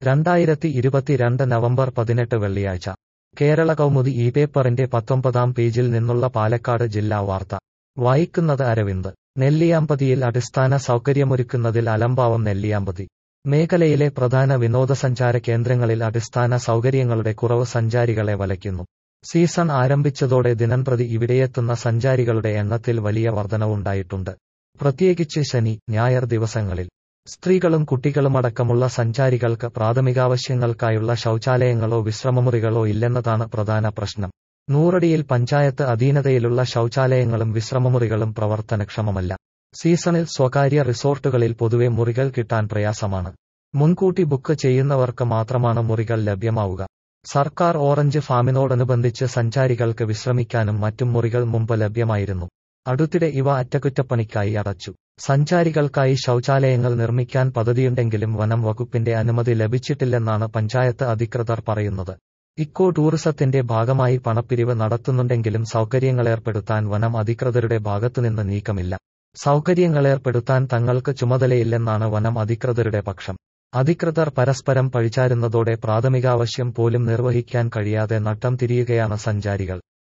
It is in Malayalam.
രണ്ടായിരത്തി ഇരുപത്തിരണ്ട് നവംബർ പതിനെട്ട് വെള്ളിയാഴ്ച കേരള കൗമുദി ഈ പേപ്പറിന്റെ പത്തൊമ്പതാം പേജിൽ നിന്നുള്ള പാലക്കാട് ജില്ലാ വാർത്ത വായിക്കുന്നത് അരവിന്ദ് നെല്ലിയാമ്പതിയിൽ അടിസ്ഥാന സൗകര്യമൊരുക്കുന്നതിൽ അലംഭാവം നെല്ലിയാമ്പതി മേഖലയിലെ പ്രധാന വിനോദസഞ്ചാര കേന്ദ്രങ്ങളിൽ അടിസ്ഥാന സൗകര്യങ്ങളുടെ കുറവ് സഞ്ചാരികളെ വലയ്ക്കുന്നു സീസൺ ആരംഭിച്ചതോടെ ദിനംപ്രതി ഇവിടെയെത്തുന്ന സഞ്ചാരികളുടെ എണ്ണത്തിൽ വലിയ വർധനവുണ്ടായിട്ടുണ്ട് പ്രത്യേകിച്ച് ശനി ഞായർ ദിവസങ്ങളിൽ സ്ത്രീകളും കുട്ടികളുമടക്കമുള്ള സഞ്ചാരികൾക്ക് പ്രാഥമികാവശ്യങ്ങൾക്കായുള്ള ശൗചാലയങ്ങളോ വിശ്രമമുറികളോ ഇല്ലെന്നതാണ് പ്രധാന പ്രശ്നം നൂറടിയിൽ പഞ്ചായത്ത് അധീനതയിലുള്ള ശൗചാലയങ്ങളും വിശ്രമമുറികളും പ്രവർത്തനക്ഷമമല്ല സീസണിൽ സ്വകാര്യ റിസോർട്ടുകളിൽ പൊതുവെ മുറികൾ കിട്ടാൻ പ്രയാസമാണ് മുൻകൂട്ടി ബുക്ക് ചെയ്യുന്നവർക്ക് മാത്രമാണ് മുറികൾ ലഭ്യമാവുക സർക്കാർ ഓറഞ്ച് ഫാമിനോടനുബന്ധിച്ച് സഞ്ചാരികൾക്ക് വിശ്രമിക്കാനും മറ്റും മുറികൾ മുമ്പ് ലഭ്യമായിരുന്നു അടുത്തിടെ ഇവ അറ്റകുറ്റപ്പണിക്കായി അടച്ചു സഞ്ചാരികൾക്കായി ശൗചാലയങ്ങൾ നിർമ്മിക്കാൻ പദ്ധതിയുണ്ടെങ്കിലും വനം വകുപ്പിന്റെ അനുമതി ലഭിച്ചിട്ടില്ലെന്നാണ് പഞ്ചായത്ത് അധികൃതർ പറയുന്നത് ഇക്കോ ടൂറിസത്തിന്റെ ഭാഗമായി പണപ്പിരിവ് നടത്തുന്നുണ്ടെങ്കിലും സൗകര്യങ്ങളേർപ്പെടുത്താൻ വനം അധികൃതരുടെ ഭാഗത്തുനിന്ന് നീക്കമില്ല സൗകര്യങ്ങളേർപ്പെടുത്താൻ തങ്ങൾക്ക് ചുമതലയില്ലെന്നാണ് വനം അധികൃതരുടെ പക്ഷം അധികൃതർ പരസ്പരം പഴിചാരുന്നതോടെ പ്രാഥമികാവശ്യം പോലും നിർവഹിക്കാൻ കഴിയാതെ നട്ടം തിരിയുകയാണ് സഞ്ചാരികൾ